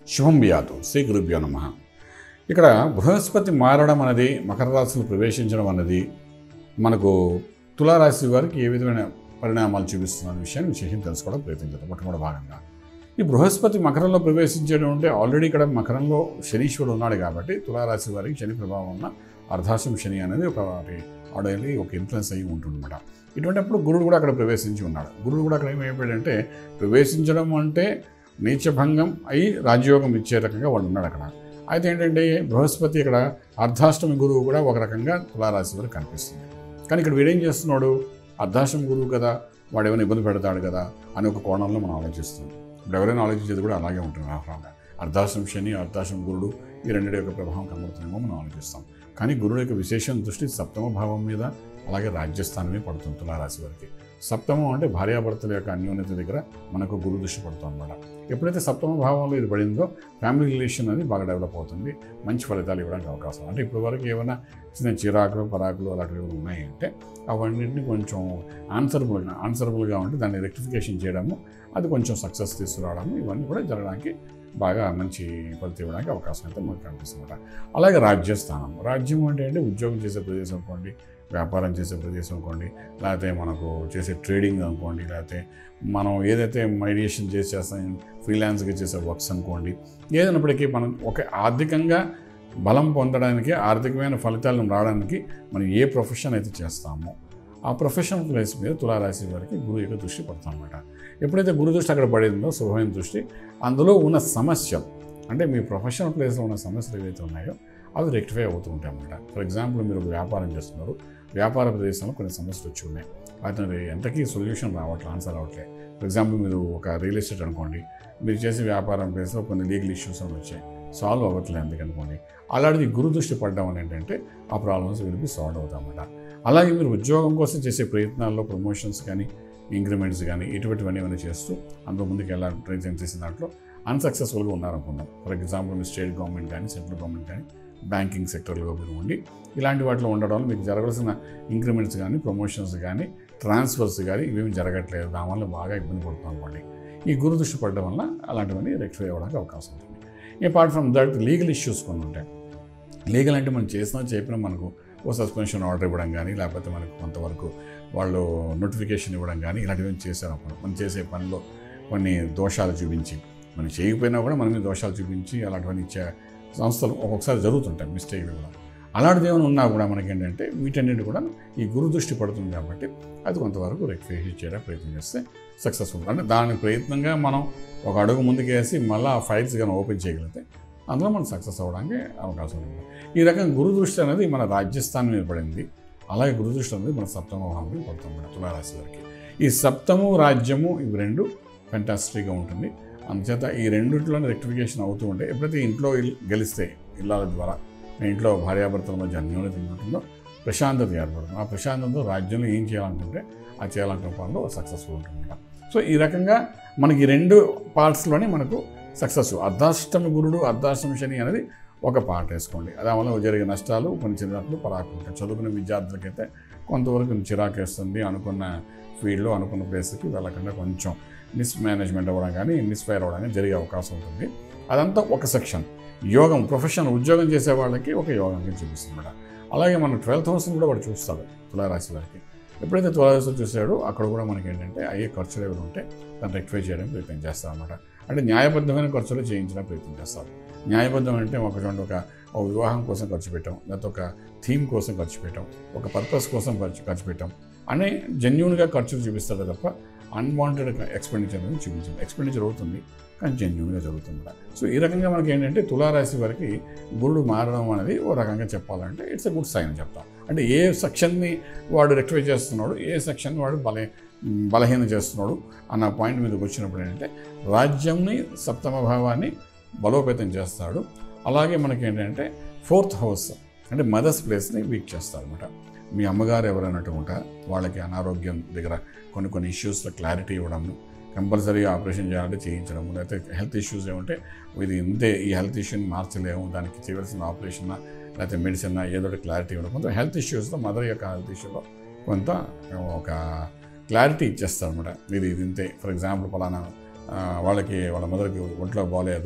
శుభం బియాతు శ్రీ గురుభ్యో నమ ఇక్కడ బృహస్పతి మారడం అనేది మకర రాశిలో ప్రవేశించడం అన్నది మనకు తులారాశి వారికి ఏ విధమైన పరిణామాలు చూపిస్తున్న విషయాన్ని విశేషం తెలుసుకోవడం ప్రయత్నించారు మొట్టమొదటి భాగంగా ఈ బృహస్పతి మకరంలో ప్రవేశించడం అంటే ఆల్రెడీ ఇక్కడ మకరంలో శనీశ్వరుడు ఉన్నాడు కాబట్టి తులారాశి వారికి శని ప్రభావం ఉన్న అర్ధాశం శని అనేది ఒక ఆడేది ఒక ఇన్ఫ్లుయెన్స్ అయ్యి ఉంటుందన్నమాట ఇటువంటిప్పుడు గురుడు కూడా అక్కడ ప్రవేశించి ఉన్నాడు గురుడు కూడా అక్కడ ఏమైపోయాడంటే ప్రవేశించడం అంటే నీచభంగం అయి రాజయోగం ఇచ్చే రకంగా వాడు ఉన్నాడు అక్కడ అయితే ఏంటంటే బృహస్పతి ఇక్కడ అర్ధాష్టమి గురువు కూడా ఒక రకంగా తులారాశి వారికి కనిపిస్తుంది కానీ ఇక్కడ వీడేం చేస్తున్నాడు అర్ధాష్టమి గురువు కదా వాడు ఏమైనా ఇబ్బంది పెడతాడు కదా అని ఒక కోణంలో మనం ఆలోచిస్తున్నాం ఇప్పుడు ఎవరైనా ఆలోచించేది కూడా అలాగే ఉంటుంది వ్యవహారంగా అర్ధాశ్రం శని అర్ధాశ్రం గురుడు ఈ రెండింటి యొక్క ప్రభావం కనబడుతుందేమో మనం ఆలోచిస్తాం కానీ గురుడు యొక్క విశేషం దృష్టి సప్తమ భావం మీద అలాగే రాజ్యస్థానమే పడుతుంది తులారాశి వారికి సప్తమం అంటే భార్యాభర్తల యొక్క అన్యోన్యత దగ్గర మనకు గురు దృష్టి పడుతుంది అనమాట ఎప్పుడైతే సప్తమ భావంలో ఇది పడిందో ఫ్యామిలీ రిలేషన్ అనేది బాగా డెవలప్ అవుతుంది మంచి ఫలితాలు ఇవ్వడానికి అవకాశం అంటే ఇప్పటి వరకు ఏమైనా చిన్న చిరాకులు పరాకులు అలాంటివి ఏమైనా ఉన్నాయంటే అవన్నింటినీ కొంచెం ఆన్సరబుల్గా ఆన్సరబుల్గా ఉంటే దాన్ని రెక్టిఫికేషన్ చేయడము అది కొంచెం సక్సెస్ తీసుకురావడము ఇవన్నీ కూడా జరగడానికి బాగా మంచి ఫలితం ఇవ్వడానికి అవకాశం అయితే మనకు కనిపిస్తుంది అలాగే రాజ్యస్థానం రాజ్యం అంటే అంటే ఉద్యోగం చేసే ప్రదేశం అనుకోండి వ్యాపారం చేసే ప్రదేశం అనుకోండి లేకపోతే మనకు చేసే ట్రేడింగ్ అనుకోండి లేకపోతే మనం ఏదైతే మెడియేషన్ చేసి చేస్తాం ఫ్రీలాన్స్గా చేసే వర్క్స్ అనుకోండి ఏదైనప్పటికీ మనం ఒక ఆర్థికంగా బలం పొందడానికి ఆర్థికమైన ఫలితాలను రావడానికి మనం ఏ ప్రొఫెషన్ అయితే చేస్తామో ఆ ప్రొఫెషనల్ ప్లేస్ మీద తులారాశి వారికి గురువు యొక్క దృష్టి పడుతుందన్నమాట ఎప్పుడైతే గురు దృష్టి అక్కడ పడిందో శుభమైన దృష్టి అందులో ఉన్న సమస్యలు అంటే మీ ప్రొఫెషనల్ ప్లేస్లో ఉన్న సమస్యలు ఏవైతే ఉన్నాయో అవి రెక్టిఫై అవుతూ ఉంటాయి అన్నమాట ఫర్ ఎగ్జాంపుల్ మీరు ఒక వ్యాపారం చేస్తున్నారు వ్యాపార ప్రదేశంలో కొన్ని సమస్యలు వచ్చి ఉన్నాయి వాటిని ఎంతకీ సొల్యూషన్ రావట్లేదు ఆన్సర్ రావట్లేదు ఫర్ ఎగ్జాంపుల్ మీరు ఒక రియల్ ఎస్టేట్ అనుకోండి మీరు చేసే వ్యాపారం ప్లేస్లో కొన్ని లీగల్ ఇష్యూస్ అని వచ్చాయి సాల్వ్ అవ్వట్లేదు ఎందుకనుకోండి అలాంటిది గురు దృష్టి పడడం అని ఏంటంటే ఆ ప్రాబ్లమ్స్ వినిపి సాల్వ్ అవుతామన్నమాట అలాగే మీరు ఉద్యోగం కోసం చేసే ప్రయత్నాల్లో ప్రమోషన్స్ కానీ ఇంక్రిమెంట్స్ కానీ ఇటువంటివన్నీ ఏమైనా చేస్తూ అందులో ముందుకు వెళ్ళాలని ప్రయత్నం చేసిన దాంట్లో అన్సక్సెస్ఫుల్గా ఉన్నారనుకుందాం ఫర్ ఎగ్జాంపుల్ మీ స్టేట్ గవర్నమెంట్ కానీ సెంట్రల్ గవర్నమెంట్ కానీ బ్యాంకింగ్ సెక్టర్లో మీరు ఉండి ఇలాంటి వాటిలో ఉండడం వల్ల మీకు జరగాల్సిన ఇంక్రిమెంట్స్ కానీ ప్రమోషన్స్ కానీ ట్రాన్స్ఫర్స్ కానీ ఇవేమి జరగట్లేదు దానివల్ల బాగా ఇబ్బంది పడుతుంది అనుకోండి ఈ గురు దృష్టి పడడం వల్ల అలాంటివన్నీ రెక్టిఫై అవ్వడానికి అవకాశం ఉంటుంది apart from that legal issues కొన్ని ఉంటాయి లీగల్ అంటే మనం చేసినా చెప్పినా మనకు ఓ సస్పెన్షన్ ఆర్డర్ ఇవ్వడం కానీ లేకపోతే మనకు కొంతవరకు వాళ్ళు నోటిఫికేషన్ ఇవ్వడం కానీ ఇలాంటివి చేశారు అనుకోండి మనం చేసే పనిలో కొన్ని దోషాలు చూపించి మనం చేయకపోయినా కూడా మన మీద దోషాలు చూపించి అలాంటివన్నీ ఇచ్చే సంస్థలు ఒక్కొక్కసారి జరుగుతుంటాయి మిస్టేక్లు కూడా అలాంటిది ఏమైనా ఉన్నా కూడా మనకి ఏంటంటే వీటన్నిటి కూడా ఈ గురు దృష్టి పడుతుంది కాబట్టి అది కొంతవరకు రెక్టిఫై చేయడానికి ప్రయత్నం చేస్తే సక్సెస్ఫుల్ అంటే దాని ప్రయత్నంగా మనం ఒక అడుగు ముందుకేసి మళ్ళీ ఆ ఫైల్స్ కానీ ఓపెన్ చేయగలిగితే అందులో మనం సక్సెస్ అవ్వడానికి అవకాశం ఉంది ఈ రకంగా గురు దృష్టి అనేది మన రాజ్యస్థానం మీద పడింది అలాగే గురు దృష్టి అనేది మన సప్తమ భావం మీద పడుతుంది మన తులారాశి వారికి ఈ సప్తము రాజ్యము ఇవి రెండు ఫెంటాస్టిక్గా ఉంటుంది అందుచేత ఈ రెండిట్లోనే రెక్టిఫికేషన్ అవుతూ ఉంటే ఎప్పుడైతే ఇంట్లో ఇల్- గెలిస్తే ఇళ్ళ ద్వారా ఇంట్లో భార్యాభర్తల మధ్య అన్యోన్యత ఉంటుందో ప్రశాంతత ఏర్పడుతుంది ఆ ప్రశాంతతతో రాజ్యంలో ఏం చేయాలనుకుంటే ఆ చేయాలనుకున్న పనిలో సక్సెస్ఫుల్ ఉంటుంది సో ఈ రకంగా మనకి ఈ రెండు పార్ట్స్లోనే మనకు సక్సెస్ అర్ధాష్టమి గురుడు అర్ధాష్టమి శని అనేది ఒక పార్ట్ వేసుకోండి దానివల్ల జరిగే నష్టాలు కొన్ని చిరాకులు పరాకులు ఉంటాయి చదువుకునే విద్యార్థులకైతే కొంతవరకు చిరాకు వేస్తుంది అనుకున్న ఫీల్డ్లో అనుకున్న ప్లేస్కి వెళ్ళకుండా కొంచెం మిస్ మేనేజ్మెంట్ అవ్వడం కానీ మిస్ఫైర్ అవ్వడం కానీ జరిగే అవకాశం ఉంటుంది అదంతా ఒక సెక్షన్ యోగం ప్రొఫెషనల్ ఉద్యోగం చేసే వాళ్ళకి ఒక యోగంగా చూపిస్తుంది మేడం అలాగే మన ట్వెల్త్ హౌస్ని కూడా వాడు చూస్తాడు తులారాశి వారికి ఎప్పుడైతే తులారాశి చూసాడో అక్కడ కూడా మనకి ఏంటంటే అయ్యే ఖర్చులు ఏమైనా ఉంటే దాన్ని రెక్టిఫై చేయడానికి ప్రయత్నం చేస్తారన్నమాట అంటే న్యాయబద్ధమైన ఖర్చులు చేయించడానికి ప్రయత్నం చేస్తారు న్యాయబద్ధం అంటే ఒక చూడండి ఒక ఒక వివాహం కోసం ఖర్చు పెట్టాం లేకపోతే ఒక థీమ్ కోసం ఖర్చు పెట్టాం ఒక పర్పస్ కోసం ఖర్చు ఖర్చు పెట్టాం అనే జెన్యున్గా ఖర్చులు చూపిస్తాడు తప్ప అన్వాంటెడ్ ఎక్స్పెండిచర్ అనేది చూపించండి ఎక్స్పెండిచర్ అవుతుంది కానీ జెన్యున్గా జరుగుతుంది సో ఈ రకంగా మనకి ఏంటంటే తులారాశి వారికి గురుడు మారడం అనేది ఓ రకంగా చెప్పాలంటే ఇట్స్ ఎ గుడ్ సైన్ అని చెప్తాం అంటే ఏ సెక్షన్ని వాడు రెక్టిఫై చేస్తున్నాడు ఏ సెక్షన్ వాడు బల బలహీన చేస్తున్నాడు అన్న పాయింట్ మీదకి వచ్చినప్పుడు ఏంటంటే రాజ్యంని సప్తమ భావాన్ని బలోపేతం చేస్తాడు అలాగే మనకి ఏంటంటే ఫోర్త్ హౌస్ అంటే మదర్స్ ప్లేస్ని వీక్ చేస్తాడు అనమాట మీ అమ్మగారు ఎవరైనట్టు ఉంటారు వాళ్ళకి అనారోగ్యం దగ్గర కొన్ని కొన్ని ఇష్యూస్లో క్లారిటీ ఇవ్వడము కంపల్సరీగా ఆపరేషన్ చేయాలంటే చేయించడము లేకపోతే హెల్త్ ఇష్యూస్ ఏమంటే ఇది ఇంతే ఈ హెల్త్ ఇష్యూని మార్చలేము దానికి చేయవలసిన ఆపరేషన్ లేకపోతే మెడిసిన్ ఏదో ఒకటి క్లారిటీ ఇవ్వడం కొంత హెల్త్ ఇష్యూస్లో మదర్ యొక్క హెల్త్ ఇష్యూలో కొంత ఒక క్లారిటీ ఇచ్చేస్తారు అనమాట ఇది ఇది ఇంతే ఫర్ ఎగ్జాంపుల్ పలానా ఆ, వాళ్ళకి వాళ్ళ మదర్కి ఒంట్లో బాగాలేదు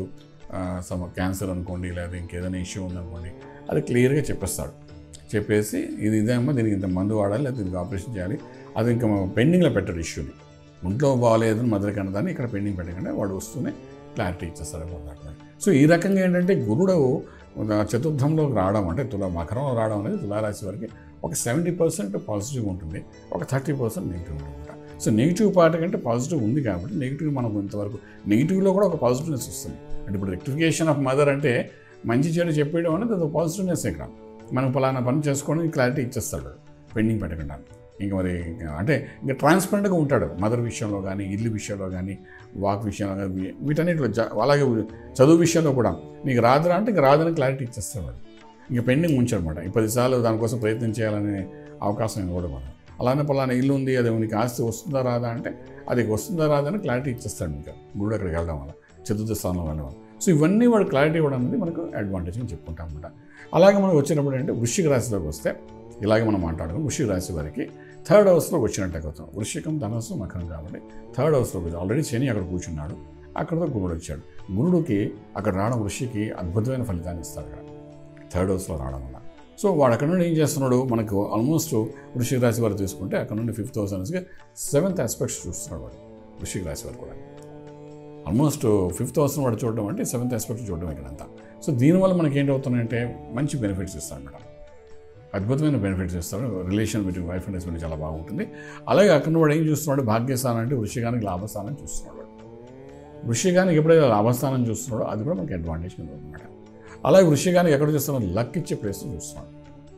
సమ క్యాన్సర్ అనుకోండి లేదా ఇంకేదైనా ఇష్యూ ఉందనుకోండి అది క్లియర్గా చెప్పేస్తాడు చెప్పేసి ఇది ఇదేమో దీనికి ఇంత మందు వాడాలి లేదా దీనికి ఆపరేషన్ చేయాలి అది ఇంకా పెండింగ్లో పెట్టాడు ఇష్యూని ఒంట్లో బాగాలేదు మదర్ కన్నదాన్ని ఇక్కడ పెండింగ్ పెట్టకుండా వాడు వస్తూనే క్లారిటీ ఇచ్చేస్తాడు అనమాట సో ఈ రకంగా ఏంటంటే గురుడు చతుర్థంలోకి రావడం అంటే తుల మకరంలో రావడం అనేది తులారాశి వారికి ఒక సెవెంటీ పర్సెంట్ పాజిటివ్ ఉంటుంది ఒక థర్టీ పర్సెంట్ నెగిటివ్ ఉంటుంది సో నెగిటివ్ పార్ట్ కంటే పాజిటివ్ ఉంది కాబట్టి నెగిటివ్ మనకు ఇంతవరకు నెగిటివ్లో కూడా ఒక పాజిటివ్నెస్ వస్తుంది అంటే ఇప్పుడు రెక్టిఫికేషన్ ఆఫ్ మదర్ అంటే మంచి చెడు చెప్పేయడం అనేది అది పాజిటివ్నెస్ ఇక్కడ మనం ఫలానా పని చేసుకోవడానికి క్లారిటీ ఇచ్చేస్తాడు పెండింగ్ పెట్టకుండా ఇంక మరి అంటే ఇంకా ట్రాన్స్పరెంట్గా ఉంటాడు మదర్ విషయంలో కానీ ఇల్లు విషయంలో కానీ వాక్ విషయంలో కానీ వీటన్నిటిలో జ- అలాగే చదువు విషయంలో కూడా నీకు రాదురా అంటే ఇంక రాదని క్లారిటీ ఇచ్చేస్తాడు వాడు ఇంకా పెండింగ్ ఉంచాడనమాట ఈ పదిసార్లు దానికోసం ప్రయత్నం చేయాలనే అవకాశం ఇవ్వడం మనం అలానే పలానా ఇల్లు ఉంది అది నీకు ఆస్తి వస్తుందా రాదా అంటే అది వస్తుందా రాదా అని క్లారిటీ ఇచ్చేస్తాడు ఇంకా గురుడు అక్కడికి వెళ్ళడం వల్ల చతుర్థ స్థానంలో వెళ్ళడం వల్ల సో ఇవన్నీ వాడు క్లారిటీ ఇవ్వడం అనేది మనకు అడ్వాంటేజ్ అని చెప్పుకుంటాం అనమాట అలాగే మనం వచ్చినప్పుడు అంటే వృశ్చిక రాశిలోకి వస్తే ఇలాగే మనం మాట్లాడుకున్నాం వృశ్చిక రాశి వారికి థర్డ్ హౌస్లోకి వచ్చినట్టు అవుతాం వృశ్చికం ధనస్సు మకరం కాబట్టి థర్డ్ హౌస్లోకి వచ్చి ఆల్రెడీ శని అక్కడ కూర్చున్నాడు అక్కడతో గురుడు వచ్చాడు గురుడుకి అక్కడ రావడం వృషికి అద్భుతమైన ఫలితాన్ని ఇస్తాడు అక్కడ థర్డ్ హౌస్లో రావడం వల్ల సో వాడు అక్కడ నుండి ఏం చేస్తున్నాడు మనకు ఆల్మోస్ట్ వృషిక రాశి వారు తీసుకుంటే అక్కడ నుండి ఫిఫ్త్ హౌస్ అనేసి సెవెంత్ ఆస్పెక్ట్స్ చూస్తున్నాడు వాడు వృషిక రాశి వారు కూడా ఆల్మోస్ట్ ఫిఫ్త్ హౌస్ని వాడు చూడడం అంటే సెవెంత్ ఆస్పెక్ట్ చూడడం ఇక్కడంతా సో దీనివల్ల మనకి ఏంటి అవుతున్నాయంటే మంచి బెనిఫిట్స్ ఇస్తాడు మేడం అద్భుతమైన బెనిఫిట్స్ ఇస్తాడు relation between wife and husband చాలా బాగుంటుంది అలాగే అక్కడ వాడు ఏం చూస్తున్నాడు భాగ్యస్థానం అంటే వృషికానికి లాభస్థానం చూస్తున్నాడు వాడు వృషికానికి ఎప్పుడైతే లాభస్థానం చూస్తున్నాడో అది కూడా మనకి అడ్వాంటేజ్ కింద అనమాట అలాగే వృషికానికి ఎక్కడ చూస్తున్నాడు లక్ ఇచ్చే ప్లేస్ చూస్తున్నాడు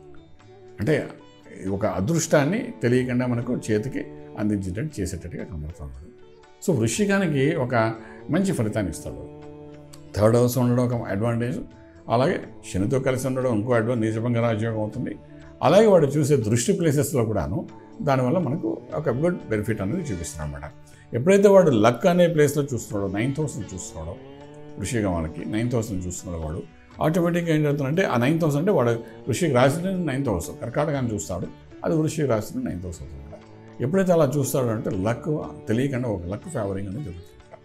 అంటే ఒక అదృష్టాన్ని తెలియకుండా మనకు చేతికి అందించేటట్టు చేసేటట్టుగా కనబడుతున్నాడు సో వృషికానికి ఒక మంచి ఫలితాన్ని ఇస్తాడు థర్డ్ హౌస్ ఉండడం ఒక అడ్వాంటేజ్ అలాగే శనితో కలిసి ఉండడం ఇంకో అడ్వాన్స్ నిజభంగ రాజ్యోగం అవుతుంది అలాగే వాడు చూసే దృష్టి ప్లేసెస్లో కూడాను దానివల్ల మనకు ఒక గుడ్ బెనిఫిట్ అనేది చూపిస్తున్నాడు అనమాట ఎప్పుడైతే వాడు లక్ అనే ప్లేస్లో చూస్తున్నాడో నైన్త్ హౌస్ని చూస్తున్నాడో ఋషిగా మనకి నైన్త్ హౌస్ని చూస్తున్నాడు వాడు ఆటోమేటిక్గా ఏం జరుగుతుందంటే ఆ నైన్త్ హౌస్ అంటే వాడు వృషిక రాశిని నైన్త్ హౌస్ కర్కాటకాన్ని చూస్తాడు అది వృషిక రాశిని నైన్త్ హౌస్ అవుతుంది అనమాట ఎప్పుడైతే అలా చూస్తాడో అంటే లక్ తెలియకుండా ఒక లక్ ఫేవరింగ్ అనేది జరుగుతుంది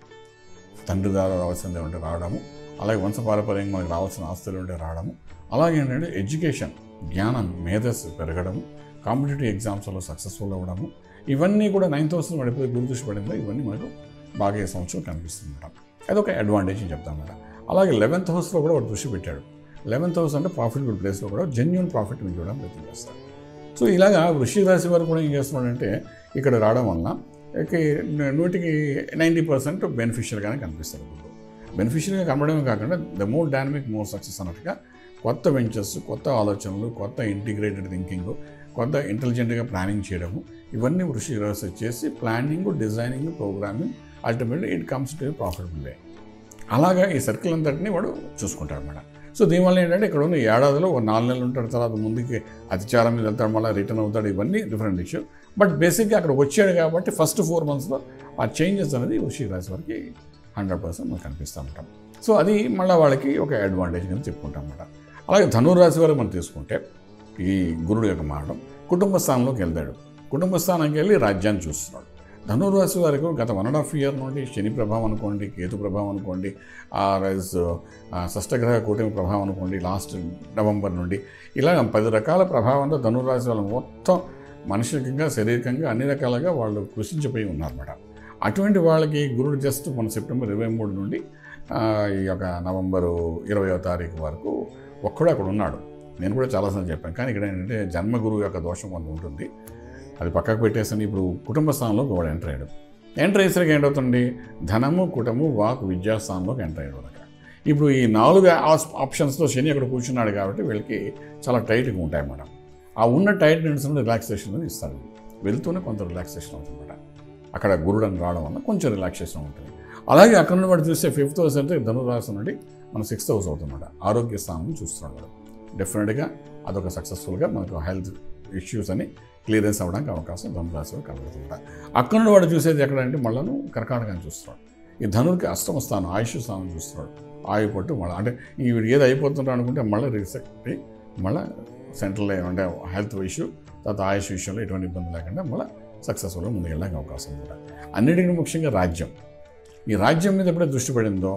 తండ్రి ద్వారా రావాల్సిందే ఉంటే రావడము అలాగే వంశపారపర్యంగా మనకు రావాల్సిన ఆస్తులు ఉంటే రావడము అలాగే ఏంటంటే ఎడ్యుకేషన్ జ్ఞానం మేధస్సు పెరగడము కాంపిటేటివ్ ఎగ్జామ్స్లో సక్సెస్ఫుల్ అవ్వడము ఇవన్నీ కూడా నైన్త్ హౌస్ వాడు ఎప్పుడైతే గుర్దృష్టి పడిందో ఇవన్నీ మనకు బాగా ఈ సంవత్సరం కనిపిస్తుంది మేడం అదొక అడ్వాంటేజ్ అని చెప్తాం మేడం అలాగే లెవెన్త్ హౌస్లో కూడా వాడు దృష్టి పెట్టాడు లెవెన్త్ హౌస్ అంటే ప్రాఫిటబుల్ ప్లేస్లో కూడా జెన్యున్ ప్రాఫిట్ చూడడం ప్రయత్నం చేస్తాడు సో ఇలాగా వృషిక రాశి వారు కూడా ఏం చేస్తున్నాడంటే ఇక్కడ రావడం వలన ఇక నూటికి నైంటీ పర్సెంట్ బెనిఫిషియల్గానే కనిపిస్తారు గురువు బెనిఫిషియల్గా కనబడమే కాకుండా the more dynamic more success అన్నట్టుగా కొత్త వెంచర్స్ కొత్త ఆలోచనలు కొత్త ఇంటిగ్రేటెడ్ థింకింగ్ కొత్త ఇంటెలిజెంట్గా ప్లానింగ్ చేయడము ఇవన్నీ వృషిక రాశి చేసి planning designing programming ultimately it comes to profitable way అలాగా ఈ సర్కిల్ అంతటిని వాడు చూసుకుంటాడు అన్నమాట సో దీనివల్ల ఏంటంటే ఇక్కడ ఉన్న ఏడాదిలో ఒక నాలుగు నెలలు ఉంటాడు తర్వాత ముందుకి అతిచారం మీద వెళ్తాడు మళ్ళీ రిటర్న్ అవుతాడు ఇవన్నీ డిఫరెంట్ ఇష్యూ బట్ బేసిక్గా అక్కడ వచ్చాడు కాబట్టి ఫస్ట్ ఫోర్ మంత్స్లో ఆ చేంజెస్ అనేది వృషిక రాశి వారికి హండ్రెడ్ పర్సెంట్ మనకు కనిపిస్తూ ఉంటాం సో అది మళ్ళీ వాళ్ళకి ఒక అడ్వాంటేజ్ కింద చెప్పుకుంటాం అన్నమాట అలాగే ధనురాశి వారికి మనం తీసుకుంటే ఈ గురుడు యొక్క మారడం కుటుంబ స్థానంలోకి వెళ్తాడు కుటుంబ స్థానానికి వెళ్ళి రాజ్యాన్ని చూస్తున్నాడు ధనుర్రాశి వారికి గత వన్ అండ్ హాఫ్ ఇయర్ నుండి శని ప్రభావం అనుకోండి కేతు ప్రభావం అనుకోండి ఆ రైజ్ షష్టగ్రహ కూటమి ప్రభావం అనుకోండి లాస్ట్ నవంబర్ నుండి ఇలా పది రకాల ప్రభావంతో ధనుర్రాశి వాళ్ళు మొత్తం మానసికంగా శారీరకంగా అన్ని రకాలుగా వాళ్ళు కృషించిపోయి ఉన్నారన్నమాట అటువంటి వాళ్ళకి గురుడు జస్ట్ మన సెప్టెంబర్ ఇరవై మూడు నుండి ఆ, ఈ యొక్క నవంబరు ఇరవయో తారీఖు వరకు ఒక్కడు అక్కడ ఉన్నాడు నేను కూడా చాలాసార్లు చెప్పాను కానీ ఇక్కడ ఏంటంటే జన్మ గురువు యొక్క దోషం కొంత ఉంటుంది అది పక్కకు పెట్టేసని ఇప్పుడు కుటుంబ స్థానంలోకి వాడు ఎంటర్ అయ్యాడు ఎంటర్ అయ్యేసరికి ఏంటవుతుంది ధనము కుటము వాక్ విద్యాస్థానంలోకి ఎంటర్ అయ్యాడు వాడు అక్కడ ఇప్పుడు ఈ నాలుగు ఆస్- ఆప్షన్స్లో శని అక్కడ కూర్చున్నాడు కాబట్టి వీళ్ళకి చాలా టైట్గా ఉంటాయి మేడం ఆ ఉన్న టైట్ నుంచి రిలాక్సేషన్ అనేది ఇస్తారు వెళ్తూనే కొంత రిలాక్సేషన్ అవుతుంది మేడం అక్కడ గురుడని రావడం వల్ల కొంచెం రిలాక్సేషన్ ఉంటుంది అలాగే అక్కడ నుండి వాడు చూస్తే ఫిఫ్త్ హౌస్ అంటే ధనురాశి నుండి మన సిక్స్త్ హౌస్ అవుతుందన్నమాట ఆరోగ్య స్థానం చూస్తున్నాడు వాడు డెఫినెట్గా అదొక సక్సెస్ఫుల్గా మనకు హెల్త్ ఇష్యూస్ అని క్లియరెన్స్ అవ్వడానికి అవకాశం ధనురాశి వారికి కనబడుతుంట అక్కడ నుండి వాడు చూసేది ఎక్కడంటే మళ్ళను కర్కాటకాన్ని చూస్తున్నాడు ఈ ధనుడికి అష్టమ స్థానం ఆయుష్ స్థానం చూస్తున్నాడు ఆయు పట్టు మళ్ళీ అంటే ఈ వీడు ఏది అయిపోతుంటాడు అనుకుంటే మళ్ళీ రీసెక్ట్ అయ్యి మళ్ళీ సెంట్రల్ అంటే హెల్త్ ఇష్యూ తర్వాత ఆయుష్ విషయంలో ఎటువంటి ఇబ్బంది లేకుండా మళ్ళీ సక్సెస్ఫుల్గా ముందుకెళ్ళడానికి అవకాశం ఉంది అన్నిటికీ ముఖ్యంగా రాజ్యం ఈ రాజ్యం మీద ఎప్పుడైతే దృష్టి పడిందో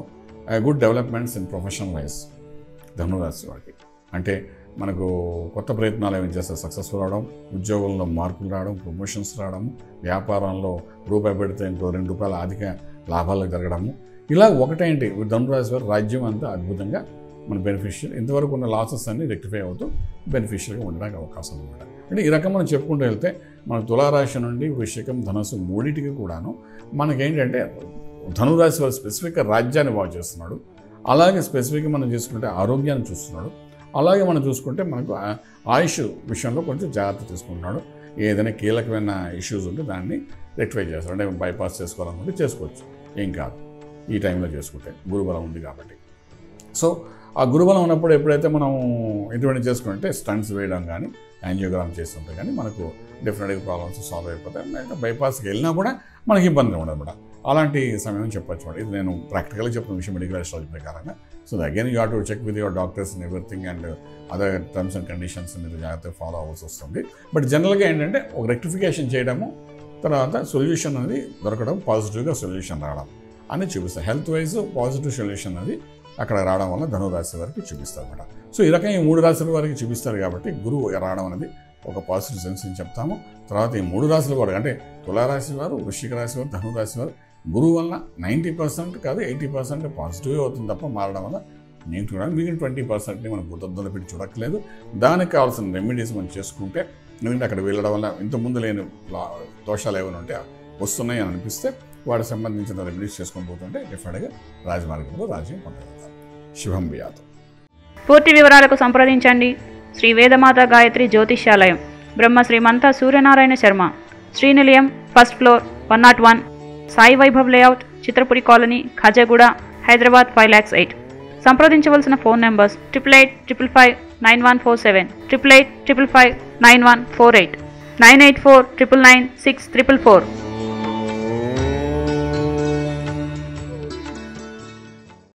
good developments in professional wise ధనురాశి వారికి అంటే మనకు కొత్త ప్రయత్నాలు ఏమి చేస్తారు సక్సెస్ఫుల్ అవడం ఉద్యోగంలో మార్పులు రావడం ప్రమోషన్స్ రావడం వ్యాపారంలో రూపాయి పెడితే ఇంకో రెండు రూపాయల అధిక లాభాలు జరగడము ఇలా ఒకటేంటి ధనురాశి వారి రాజ్యం అంతా అద్భుతంగా మన బెనిఫిషియల్ ఇంతవరకు ఉన్న లాసెస్ అన్ని రెక్టిఫై అవుతూ బెనిఫిషియల్గా ఉండడానికి అవకాశం అనమాట అంటే ఈ రకం మనం చెప్పుకుంటూ వెళ్తే మన తులారాశి నుండి వృశ్చికం ధనుసు మూడింటికి కూడాను మనకేంటంటే ధనురాశి వారి స్పెసిఫిక్గా రాజ్యాన్ని బాగు చేస్తున్నాడు అలాగే స్పెసిఫిక్గా మనం చూసుకుంటే ఆరోగ్యాన్ని చూస్తున్నాడు అలాగే మనం చూసుకుంటే మనకు ఆ- ఆయుష్ విషయంలో కొంచెం జాగ్రత్త తీసుకుంటున్నాడు ఏదైనా కీలకమైన ఇష్యూస్ ఉంటే దాన్ని రెక్టిఫై చేస్తాడు అంటే బైపాస్ చేసుకోవాలనుకుంటే చేసుకోవచ్చు ఏం కాదు ఈ టైంలో చేసుకుంటే గురుబలం ఉంది కాబట్టి సో ఆ గురుబలం ఉన్నప్పుడు ఎప్పుడైతే మనం ఎటువంటి చేసుకుంటే స్టంట్స్ వేయడం కానీ యాంజియోగ్రామ్ చేస్తుంటే కానీ మనకు డెఫినెట్గా ప్రాబ్లమ్స్ సాల్వ్ అయిపోతాయి లేకపోతే బైపాస్కి వెళ్ళినా కూడా మనకి ఇబ్బంది ఉండదు అనమాట అలాంటి సమయం చెప్పొచ్చు అనమాట ఇది నేను ప్రాక్టికల్గా చెప్పిన విషయం మెడికల్ అస్ట్రాలజీ ప్రకారంగా so again you have to check with your doctors and everything and other terms and conditions మీరు జాగ్రత్తగా ఫాలో అవ్వాల్సి వస్తుంది బట్ జనరల్గా ఏంటంటే ఒక రెక్టిఫికేషన్ చేయడము తర్వాత సొల్యూషన్ అనేది దొరకడం పాజిటివ్గా సొల్యూషన్ రావడం అని చూపిస్తారు హెల్త్ వైజ్ పాజిటివ్ సొల్యూషన్ అనేది అక్కడ రావడం వల్ల ధనురాశి వారికి చూపిస్తారు అనమాట సో ఈ రకంగా ఈ మూడు రాశుల వారికి చూపిస్తారు కాబట్టి గురువు రావడం అనేది ఒక పాజిటివ్ సెన్స్ అని చెప్తాము తర్వాత ఈ మూడు రాశులు కూడా అంటే తులారాశి వారు వృశ్చిక రాశి వారు ధనురాశి వారు గురువు వల్ల నైంటీ పర్సెంట్ కాదు ఎయిటీ పర్సెంట్ పాజిటివ్ అవుతుంది తప్ప మారడం వల్ల నెగిటివ్ కూడా మిగిలిన ట్వంటీ పర్సెంట్ని మనం గుర్తద్దులో పెట్టి చూడట్లేదు దానికి కావాల్సిన రెమెడీస్ మనం చేసుకుంటే ఎందుకంటే అక్కడ వెళ్ళడం వల్ల ఇంతకుముందు లేని లా- దోషాలు ఏమైనా ఉంటే వస్తున్నాయి అని అనిపిస్తే వాటికి సంబంధించిన రెమెడీస్ చేసుకొని పోతుంటే డెఫినెట్గా రాజమార్గంలో రాజ్యం పొందగలుగుతాం శుభం బియాతం పూర్తి వివరాలకు సంప్రదించండి Shri Vedamata Gayatri Jyotishyalayam Brahma Srimantha Suryanarayana Sharma Srinilayam first floor one nought one Sai Vaibhav layout Chitrapuri colony Khajaguda Hyderabad five lakhs eight సంప్రదించవలసిన phone numbers triple eight triple five nine one four seven triple eight triple five nine one four eight nine eight four triple nine six triple four